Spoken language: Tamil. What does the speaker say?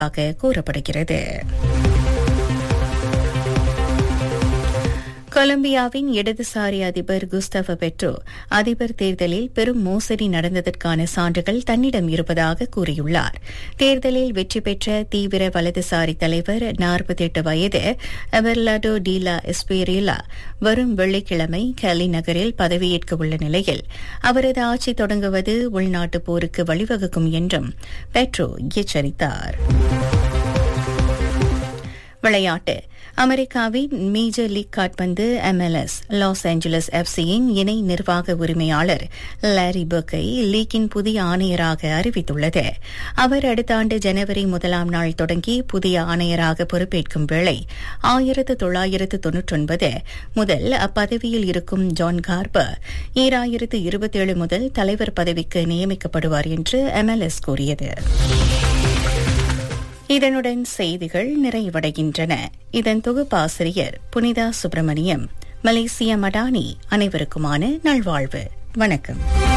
கூறப்படுகிறது கொலம்பியாவின் இடதுசாரி அதிபர் குஸ்தவ பெட்ரோ அதிபர் தேர்தலில் பெரும் மோசடி நடந்ததற்கான சான்றுகள் தன்னிடம் இருப்பதாக கூறியுள்ளார் தேர்தலில் வெற்றி பெற்ற தீவிர வலதுசாரி தலைவர் நாற்பத்தெட்டு வயது எவர்லாடோ டீலா எஸ்பேரிலா வரும் வெள்ளிக்கிழமை கலி நகரில் பதவியேற்க உள்ள நிலையில் அவரது ஆட்சி தொடங்குவது உள்நாட்டுப் போருக்கு வழிவகுக்கும் என்றும் பெட்ரோ எச்சரித்தார் விளையாட்டு அமெரிக்காவின் மேஜர் லீக் காட்பந்து எம்எல்எஸ் லாஸ் ஏஞ்சலஸ் எஃப்சியின் இணை நிர்வாக உரிமையாளர் லாரி பர்க்கை லீக்கின் புதிய ஆணையராக அறிவித்துள்ளது அவர் அடுத்த ஆண்டு ஜனவரி முதலாம் நாள் தொடங்கி புதிய ஆணையராக பொறுப்பேற்கும் வேளை ஆயிரத்து தொள்ளாயிரத்து தொன்னூற்றொன்பது முதல் அப்பதவியில் இருக்கும் ஜான் கார்பர் ஈராயிரத்து இருபத்தேழு முதல் தலைவர் பதவிக்கு நியமிக்கப்படுவார் என்று எம்எல்எஸ் கூறியது இதனுடன் செய்திகள் நிறைவடைகின்றன இதன் தொகுப்பாசிரியர் புனிதா சுப்பிரமணியம் மலேசிய மடானி அனைவருக்குமான நல்வாழ்வு வணக்கம்